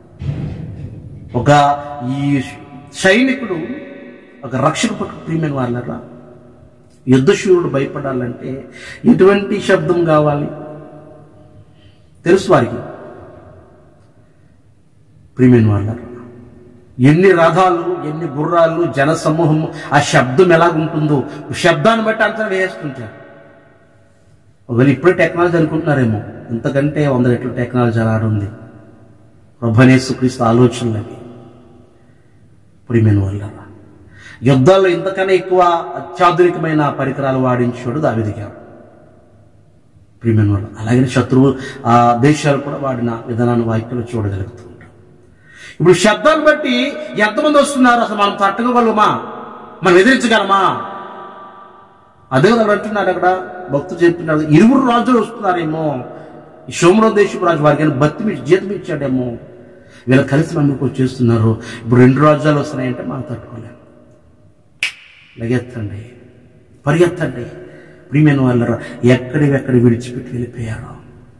ఒక ఈ సైనికుడు ఒక రక్షణ పట్టు ప్రియమైన వాళ్ళరా యుద్ధశూరుడు భయపడాలంటే ఎటువంటి శబ్దం కావాలి తెలుసు వారికి ప్రియమైన వాళ్ళరా ఎన్ని రథాలు ఎన్ని గుర్రాలు జన సమూహము ఆ శబ్దం ఎలాగుంటుందో శబ్దాన్ని బట్టి అంచనా వేస్తుంటారు ఒకవేళ ఇప్పుడే టెక్నాలజీ అనుకుంటున్నారేమో ఇంతకంటే వంద రెట్లు టెక్నాలజీ అలా ఉంది ప్రభనేసుక్రీస్తు ఆలోచనలు అవి ప్రియమైన వల్ల యుద్ధాల్లో ఇంతకన్నా ఎక్కువ అత్యాధునికమైన పరికరాలు వాడించాడు దావిదిగాడు ప్రియమైన వాళ్ళు అలాగే శత్రువు ఆ దేశాలు కూడా వాడిన విధానాన్ని వాక్యలు చూడగలుగుతూ ఉంటాం ఇప్పుడు శబ్దాన్ని బట్టి ఎంతమంది వస్తున్నారు అసలు మనం తట్టుకోగలమా మనం ఎదిరించగలమా అదే కదా అంటున్నారు అక్కడ భక్తులు చెప్తున్నారు ఇరువురు రాజులు వస్తున్నారేమో ఈ సోమరో దేశపు రాజు వారికి ఏమైనా బత్తి మీ జీతం ఇచ్చాడేమో వీళ్ళు కలిసి మనకు చేస్తున్నారు ఇప్పుడు రెండు రాజ్యాలు వస్తున్నాయంటే మనం తట్టుకోలేం లగెత్తండి పరిగెత్తండి ప్రియమైన వాళ్ళ ఎక్కడి ఎక్కడి విడిచిపెట్టి వెళ్ళిపోయారు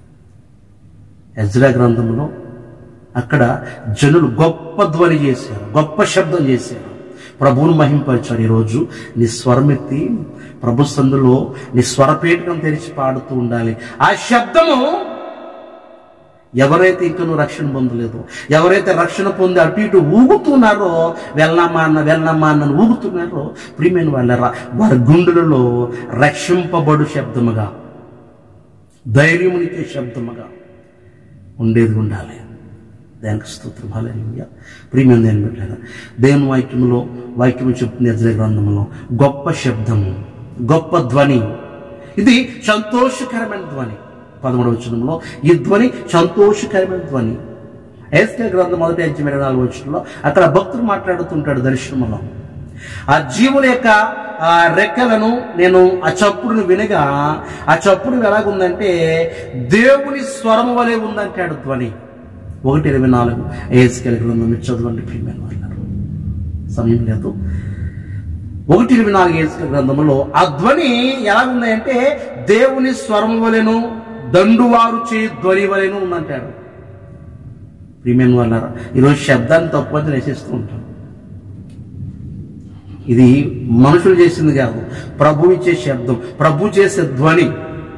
ఎజ్రా గ్రంథంలో అక్కడ జనులు గొప్ప ధ్వని చేశారు గొప్ప శబ్దం చేశారు ప్రభువును మహింపరిచారు ఈరోజు నీ స్వరమెత్తి ప్రభు సందులో నీ స్వరపేటకం తెరిచి పాడుతూ ఉండాలి ఆ శబ్దము ఎవరైతే ఇంకా నువ్వు రక్షణ పొందలేదో ఎవరైతే రక్షణ పొంది అటు ఇటు ఊగుతున్నారో వెళ్ళమ్మా అన్న వెళ్ళమ్మా అన్న ఊగుతున్నారో ప్రియమైన వాళ్ళరా వారి గుండెలలో రక్షింపబడు శబ్దముగా ధైర్యమునిచ్చే శబ్దముగా ఉండేది ఉండాలి దానికి స్తోత్రం హల్లెలూయా ప్రియమైన దేని పెట్టారా దేవుని వాక్యములో వాక్యము చెప్తుంది ఎజ్ర గ్రంథంలో గొప్ప శబ్దము గొప్ప ధ్వని ఇది సంతోషకరమైన ధ్వని పదమూడవ వచనంలో ఈ ధ్వని సంతోషకరమైన ధ్వని ఏస్కే గ్రంథం మొదటి అధ్యాయం ఇరవై నాలుగు వచనంలో అక్కడ భక్తులు మాట్లాడుతుంటాడు దర్శనంలో ఆ జీవుల యొక్క ఆ రెక్కలను నేను ఆ చప్పుడును వినగా ఆ చప్పుడు ఎలాగుందంటే దేవుని స్వరము వలె ఉందంటాడు ధ్వని ఒకటి ఇరవై నాలుగు ఏసుకెళ్ళి గ్రంథం మీరు చదవండి ప్రియమైన వాళ్ళారు సమయం లేదు ఒకటి ఇరవై నాలుగు ఏసుకెళ్ళి గ్రంథంలో ఆ ధ్వని ఎలా ఉందంటే దేవుని స్వరం వలెను దండువారు చే ధ్వని వలెను ఉందంటాడు ప్రియమైన వాళ్ళారా ఈరోజు శబ్దాన్ని తక్కువ నేసిస్తూ ఉంటాం ఇది మనుషులు చేసింది కాదు ప్రభు ఇచ్చే శబ్దం ప్రభు చేసే ధ్వని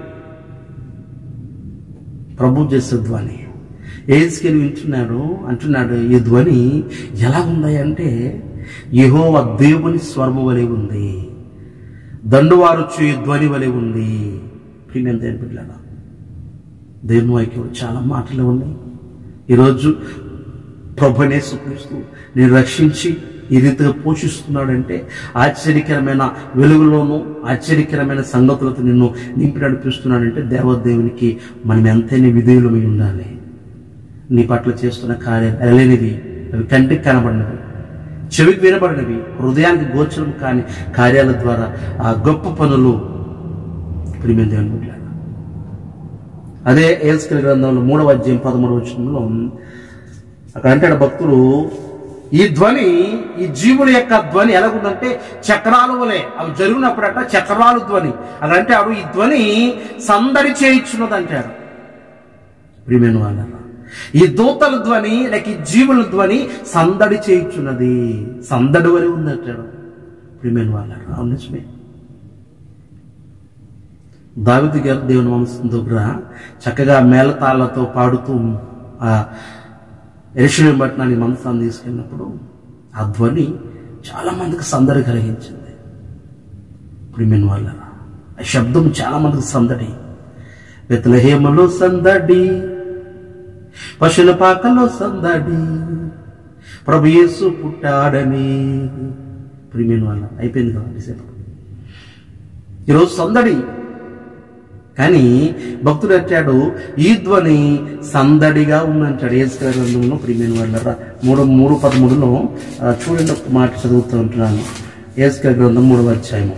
ప్రభు చేసే ధ్వని ఏజ్కెళ్ళి వింటున్నాడు అంటున్నాడు ఈ ధ్వని ఎలా ఉంది అంటే యెహోవ దేవుని స్వరము వలె ఉంది దండువారు చేయు ధ్వని వలె ఉంది ప్రియమైన దేని బిడ్డలారా దేవుని వాక్యం చాలా మాటలు ఉన్నాయి ఈరోజు ప్రభునే సుక్రీస్తు నేను రక్షించి ఈ రీతిగా పోషిస్తున్నాడంటే ఆశ్చర్యకరమైన వెలుగులోనూ ఆశ్చర్యకరమైన సంగతులతో నిన్ను నింపి నడిపిస్తున్నాడంటే దేవదేవునికి మనం ఎంతైనా విధేయులమై ఉండాలి నీ పట్ల చేస్తున్న కార్యాలు ఎలలేనివి అవి కంటికి కనబడినవి చెవికి వినబడినవి హృదయానికి గోచరం కాని కార్యాల ద్వారా ఆ గొప్ప పనులు ప్రియమైన దేవుని బిడ్డలారా. అదే ఏల్స్కెల్ గ్రంథంలో మూడవ అధ్యాయం పదమూడవ వచనంలో అక్కడ అంటాడు భక్తులు ఈ ధ్వని ఈ జీవుల యొక్క ధ్వని ఎలాగుందంటే చక్రాల వలె అవి జరిగినప్పుడట చక్రాలు ధ్వని అక్కడ అంటాడు ఈ ధ్వని సందడి చేయించున్నది అంటాడు ప్రియమైన వాళ్ళ ఈ దూతల ధ్వని లేక ఈ జీవుల ధ్వని సందడి చేయించున్నది సందడి వలె ఉంది అంటాడు ప్రియమైన వాళ్ళ అవును నిజమే దావిది గారు దేవుని వంశం దగ్గర చక్కగా మేళతాళ్లతో పాడుతూ ఆ ఎరుషులేం పట్టణానికి మందసాన్ని తీసుకెళ్ళినప్పుడు ఆ ధ్వని చాలా మందికి సందడి కలిగించింది ప్రిమిన్ వాళ్ళ ఆ శబ్దం చాలా మందికి సందడి బెత్లహేమలో సందడి పశుల పాకలో సందడి ప్రభు యేసు పుట్టాడని ప్రిమిన్ వాళ్ళ అయిపోయింది కదా డిసెంబర్ ఈరోజు సందడి కానీ భక్తుడు అంటాడు ఈ ధ్వని సందడిగా ఉందంటాడు ఏసుకర గ్రంథంలో ప్రియమైన వాళ్ళ మూడు మూడు పదమూడులో ఆ, చూడండి ఒక మాట చదువుతూ ఉంటున్నాను ఏసుకర గ్రంథం మూడవ అధ్యాయము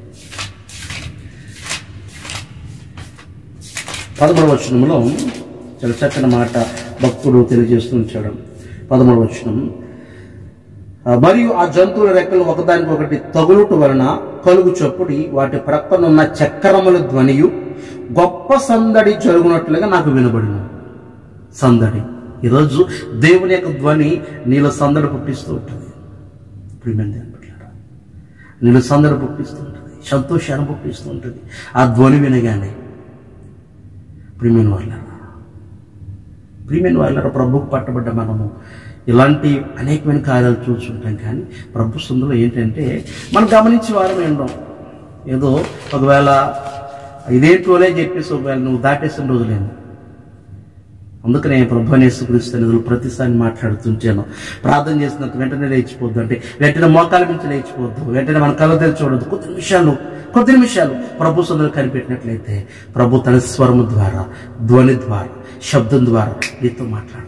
పదమూడవ వచనంలో చాలా చక్కని మాట భక్తుడు తెలియజేస్తూ ఉంచాడు పదమూడవ వచనం ఆ, మరియు ఆ జంతువుల రెక్కలు ఒకదానికి ఒకటి తగులుట వలన కలుగు చొప్పుడి వాటి ప్రక్కనున్న చక్రముల ధ్వనియు గొప్ప సందడి జరుగునట్లుగా నాకు వినబడిన సందడి ఈరోజు దేవుని యొక్క ధ్వని నీలో సందడి పుట్టిస్తూ ఉంటుంది ప్రియమైన దేవుని బిడ్డలారా, నీలో సందడి పుట్టిస్తూ ఉంటుంది సంతోషాన్ని పుట్టిస్తూ ఉంటుంది ఆ ధ్వని వినగానే ప్రియమైన వాళ్ళ ప్రియమైన వాళ్ళ ప్రభుకు పట్టబడ్డ మనము ఇలాంటి అనేకమైన కార్యాలు చూస్తుంటాం కానీ ప్రభు సందులో ఏంటంటే మనం గమనించే వారం ఏంటో ఏదో ఒకవేళ ఇదేంటోలే చెప్పేసి ఒకవేళ నువ్వు దాటేసిన రోజులేను అందుకనే ప్రభు నేసుక్రీస్తు నిధులు ప్రతిసారి మాట్లాడుతుంటాను ప్రార్థన చేసినంత వెంటనే లేచిపోద్దు అంటే వెంటనే మోకాల నుంచి లేచిపోద్దు వెంటనే మన కళ్ళ తెరిచి చూడద్దు కొద్ది నిమిషాలు కొద్ది నిమిషాలు ప్రభు సందులు కనిపెట్టినట్లయితే ప్రభు తన స్వరము ద్వారా ధ్వని ద్వారా శబ్దం ద్వారా నీతో మాట్లాడుతాడు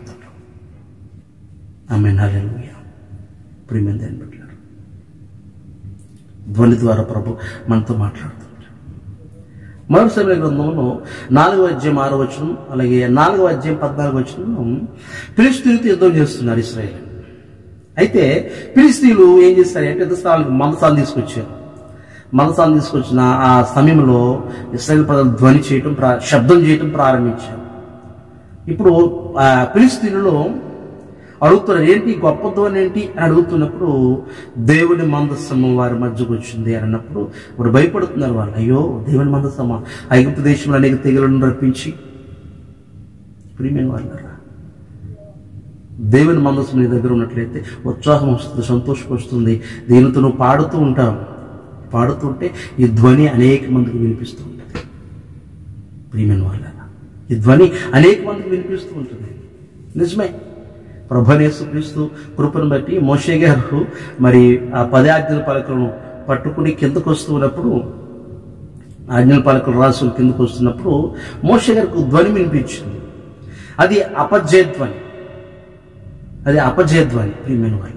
ఆమె నాలెలుయ ప్రియమైన దేని బిడ్డలారా. ధ్వని ద్వారా ప్రభు మనతో మాట్లాడుతుంటాడు మరొక సమయ గ్రంథంలో నాలుగవ అధ్యాయం ఆరో వచనం అలాగే నాలుగవ అధ్యాయం పద్నాలుగు వచనం ఫిలిస్తీన్లతో యుద్ధం చేస్తున్నారు ఇస్రాయేల్ అయితే ఫిలిస్తీన్లు ఏం చేస్తారు అంటే యుద్ధస్థానాలకు మందసాన్ని తీసుకొచ్చారు మందసాన్ని తీసుకొచ్చిన ఆ సమయంలో ఇస్రాయేల్ ప్రజలు ధ్వని చేయటం ప్రా శబ్దం చేయటం ప్రారంభించారు ఇప్పుడు ఆ ఫిలిస్తీన్లో అడుగుతున్నారు ఏంటి గొప్ప ధ్వని ఏంటి అని అడుగుతున్నప్పుడు దేవుని మందస్సము వారి మధ్యకు వచ్చింది అని అన్నప్పుడు ఇప్పుడు భయపడుతున్నారు వాళ్ళు అయ్యో దేవుని మందస్సమ ఐగుప్తు దేశంలో అనేక తెగులను రప్పించి ప్రియమైన వాళ్ళరా దేవుని మందస్సు నీ దగ్గర ఉన్నట్లయితే ఉత్సాహం వస్తుంది సంతోషం వస్తుంది దీనితో నువ్వు పాడుతూ ఉంటావు పాడుతుంటే ఈ ధ్వని అనేక మందికి వినిపిస్తూ ఉంటుంది ప్రియమైన వాళ్ళ ఈ ధ్వని అనేక మందికి వినిపిస్తూ ఉంటుంది నిజమే ప్రభనేసు క్రీస్తు కృపను బట్టి మోషే గారు మరి ఆ పది ఆజ్ఞల పలకలను పట్టుకుని కిందకు వస్తున్నప్పుడు ఆజ్ఞల పలకలు రాసులు కిందకు వస్తున్నప్పుడు మోషే గారికి ధ్వని వినిపించింది అది అపజయధ్వని అది అపజయధ్వని ప్రియమైన వాళ్ళ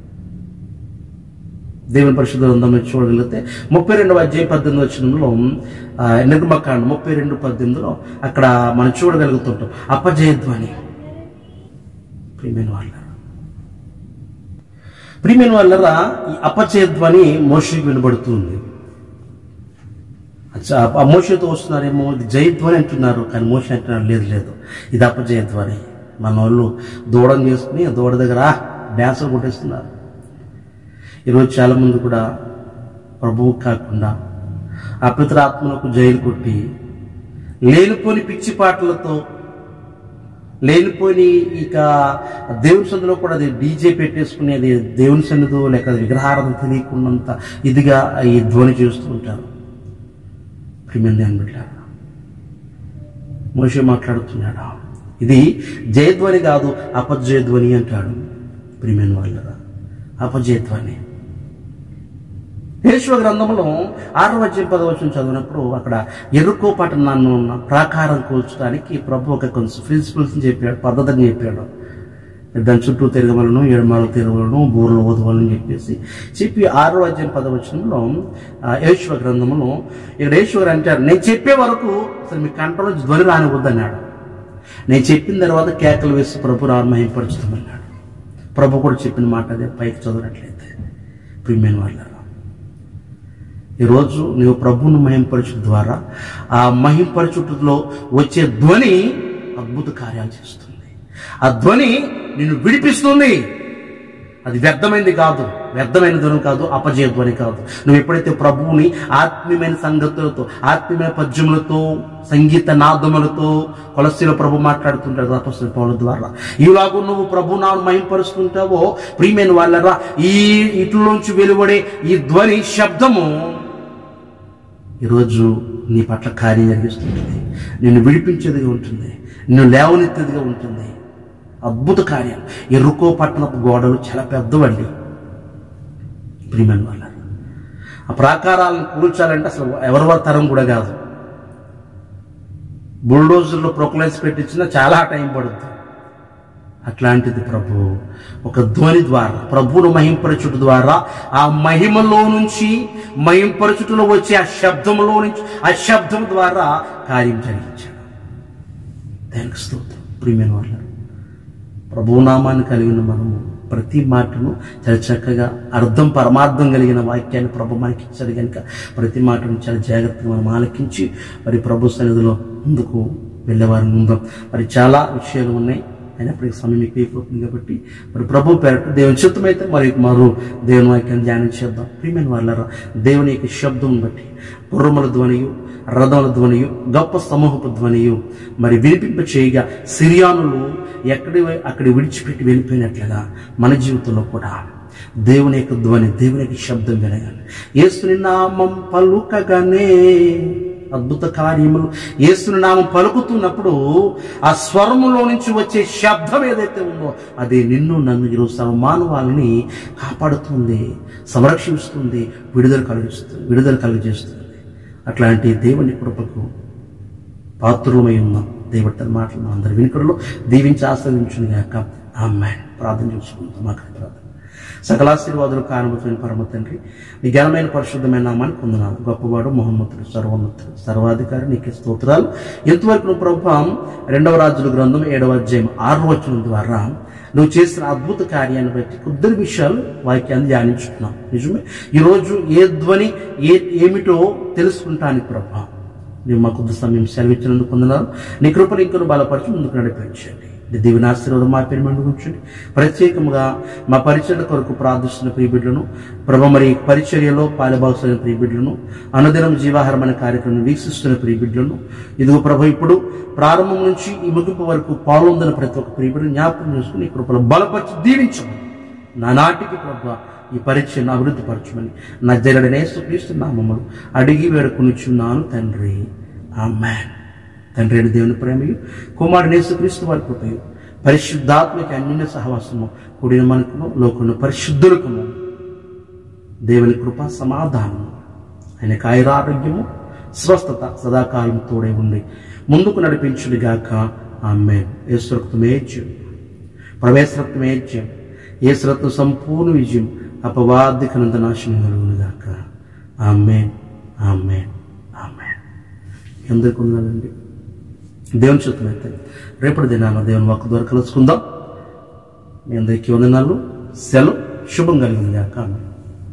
దేవుని పరిశుద్ధ గ్రంథంలో చూడగలిగితే ముప్పై రెండవ అధ్యాయ పద్దెనిమిది వచ్చినందులో నిర్మకాండ ముప్పై రెండు పద్దెనిమిదిలో అక్కడ మనం చూడగలుగుతుంటాం అపజయధ్వని ప్రియమైన వాళ్ళ ప్రియమైన వాళ్ళరా ఈ అపజయధ్వని మోషకి వినబడుతుంది అచ్చా, ఆ మోషతో వస్తున్నారేమో ఇది జయధ్వని అంటున్నారు కానీ మోష అంటున్నారు లేదు లేదు ఇది అపజయధ్వని మన వాళ్ళు దూడం చేసుకుని ఆ దూడ దగ్గర డ్యాన్సులు కొట్టేస్తున్నారు ఈరోజు చాలా మంది కూడా ప్రభువు కాకుండా అపితరాత్మలకు జైలు కొట్టి లేనిపోని పిచ్చి పాటలతో లేనిపోని ఇక దేవుని సన్నిధిలో కూడా అది డీజే పెట్టేసుకుని అది దేవుని సన్నిధో లేక అది విగ్రహారాధన తెలియకున్నంత ఇదిగా ఈ ధ్వని చేస్తూ ఉంటారు ప్రిమింది అనిబిడ్డ మోషే మాట్లాడుతున్నాడు ఇది జయధ్వని కాదు అపజయధ్వని అంటాడు ప్రిమిన్ వాళ్ళరా అపజయధ్వని యేషువ గ్రంథంలో ఆరవ అధ్యాయం పదవచనం చదివినప్పుడు అక్కడ ఎరుకో పట్టణాన్ని ఉన్న ప్రాకారం కూల్చడానికి ప్రభు ఒక కొంచెం ప్రిన్సిపల్స్ చెప్పాడు పద్ధతిని చెప్పాడు దాని చుట్టూ తిరగవలను ఎడమలు తిరగవలను బూరలు ఓదవలను చెప్పేసి చెప్పి ఆరో అధ్యాయం పదవచనంలో ఆ, యేషువ గ్రంథంలో ఇక్కడ యేషువర్ అంటారు నేను చెప్పే వరకు అసలు మీ కంట నుంచి ధ్వని రానివద్దన్నాడు నేను చెప్పిన తర్వాత కేకలు వేసి ప్రభు రామహింపరచుతామన్నాడు ప్రభు కూడా చెప్పిన మాట అదే పైకి చదివినట్లయితే ప్రియమైన వాళ్ళ ఈరోజు నీవు ప్రభువును మహింపరచుట ద్వారా ఆ మహింపరచుటలో వచ్చే ధ్వని అద్భుత కార్యాలు చేస్తుంది ఆ ధ్వని నిన్ను విడిపిస్తుంది అది వ్యర్థమైంది కాదు వ్యర్థమైన ధ్వని కాదు అపజయ ధ్వని కాదు నువ్వు ఎప్పుడైతే ప్రభువుని ఆత్మీయమైన సంగతులతో ఆత్మీయమైన పద్యములతో సంగీత నాదములతో కొలసీలో ప్రభు మాట్లాడుతుంటాడు అపస్తుల పౌల ద్వారా ఈలాగు నువ్వు ప్రభు నాను మహింపరుస్తుంటావో ప్రియమైన వాళ్ళరా ఈ ఇట్లోంచి వెలువడే ఈ ధ్వని శబ్దము ఈరోజు నీ పట్ల కార్యం జరిగిస్తుంటుంది నిన్ను విడిపించేదిగా ఉంటుంది నిన్ను లేవనెత్తేదిగా ఉంటుంది అద్భుత కార్యాలు ఎరుకో పట్టణపు గోడలు చాలా పెద్దవండి ప్రియమైన వాళ్ళ ఆ ప్రాకారాలను కూల్చాలంటే అసలు ఎవరి వారి తరం కూడా కాదు బుల్డోజర్లో ప్రొక్లైన్స్ పెట్టించినా చాలా టైం పడుతుంది అట్లాంటిది ప్రభు ఒక ధ్వని ద్వారా ప్రభువును మహింపరచుట ద్వారా ఆ మహిమలో నుంచి మహింపరచుటలో వచ్చే ఆ శబ్దంలో నుంచి ఆ శబ్దం ద్వారా కార్యం జరిగించాడు దానికి స్తోత్రం ప్రియమైన వాళ్ళ ప్రభునామాన్ని కలిగిన మనము ప్రతి మాటను చాలా చక్కగా అర్థం పరమార్థం కలిగిన వాక్యాన్ని ప్రభు మనకి ఇచ్చాడు కనుక ప్రతి మాటను చాలా జాగ్రత్తగా మనం ఆలకించి మరి ప్రభు సన్నిధిలో ముందుకు వెళ్ళేవారిని ఉందాం మరి చాలా విషయాలు ఉన్నాయి అయినప్పటికీ సమయం ఎక్కువ అయిపోతుంది కాబట్టి మరి ప్రభు పేరట దేవుని చిత్తమైతే మరి మరో దేవుని వాక్యాన్ని ధ్యానం చేద్దాం ప్రియమైన వాళ్ళరా దేవుని యొక్క శబ్దం బట్టి గుర్రముల ధ్వనియు రథముల ధ్వనియు గొప్ప సమూహపు ధ్వనియు మరి వినిపింప చేయగా సిరియానులు ఎక్కడి అక్కడి విడిచిపెట్టి వెళ్ళిపోయినట్లుగా మన జీవితంలో కూడా దేవుని యొక్క ధ్వని దేవుని యొక్క శబ్దం వినగాలి యేసుని నామం పలుకగానే అద్భుత కార్యములు యేసుని నామం పలుకుతున్నప్పుడు ఆ స్వరములో నుంచి వచ్చే శబ్దం ఏదైతే ఉందో అది నిన్ను నన్ను ఈరోజు సర్వమానవాళ్ళని కాపాడుతుంది సంరక్షిస్తుంది విడుదల కలిగిస్తుంది విడుదల కలిగజేస్తుంది అట్లాంటి దేవుని కృపకు పాత్రులమై ఉన్నాం దేవుడి తన మాటలు మా అందరి వినికడలో దీవించి ఆశ్రదించుని గాక ఆమెన్ ప్రార్థన చేసుకుంటాం మాకు ప్రార్థన సకలాశీర్వాదులు కారణమతులైన పరమ తండ్రి నీ ఘనమైన పరిశుద్ధమైన నామాన్ని పొందినాను గొప్పవాడు మహోన్నతుడు సర్వోన్నతుడు సర్వాధికారి నీకే స్తోత్రాలు ఎంతవరకు నువ్వు ప్రభావం రెండవ రాజుల గ్రంథం ఏడవ అధ్యాయం ఆరు వచనం ద్వారా నువ్వు చేసిన అద్భుత కార్యాన్ని బట్టి కొద్ది విషయాలు వాక్యాన్ని ధ్యానించుకున్నాం నిజమే ఈరోజు ఏ ధ్వని ఏ ఏమిటో తెలుసుకుంటానికి ప్రభావం ನೀವು మా కొద్ది సమయం సెలవిచ్చినందుకు పొందినారు నీ కృపను ఇంకను బలపరిచి ముందుకు నడిపించండి నీ దీవెన ఆశీర్వాదం మా పేరు మండు ఉంచండి ప్రత్యేకంగా మా పరిచర్య కొరకు ప్రార్థిస్తున్న ప్రియబిడ్లను ప్రభ మరి పరిచర్యలో పాలుభాగస్తున్న ప్రియబిడ్లను అనుదినం జీవాహారం అనే కార్యక్రమం వీక్షిస్తున్న ప్రియబిడ్లను ఇదిగో ప్రభ ఇప్పుడు ప్రారంభం నుంచి ఈ ముగింపు వరకు పాల్గొందిన ప్రతి ఒక్క ప్రియబిడ్డను జ్ఞాపకం చేసుకుని నీ కృపను బలపరిచి దీవించమని నా నాటికి ప్రభ ఈ పరీక్షను అభివృద్ధి పరచమని నా జరడనే సుక్రీస్తు నామములు అడిగి వేడుకొనిచున్నాను తండ్రి ఆమెన్ తండ్రి అయిన దేవుని ప్రేమయు కుమారుడు యేసుక్రీస్తు వారి కృపయు పరిశుద్ధాత్మక అన్యోన్య సహవాసము కూడిన మనకును లోకును పరిశుద్ధులకును దేవుని కృప సమాధానము ఆయన కాయరారోగ్యము స్వస్థత సదాకాలం తోడే ఉండి ముందుకు నడిపించుడిగాక ఆమె యేసురక్తమేజ్యం ప్రవేశరక్తమేజ్యం యేసురత్న సంపూర్ణ విజయం అపవాదికనంత నాశనం కలుగునుగాక ఆమె ఆమె ఆమె ఎందుకు ఉన్నానండి దేవుని చిత్తమైతే రేపటి దినాన దేవుని వాక్ ద్వారా కలుసుకుందాం మీ అందరికీ వందనాలు సెలవు శుభం కలిగింది కాక ఆమె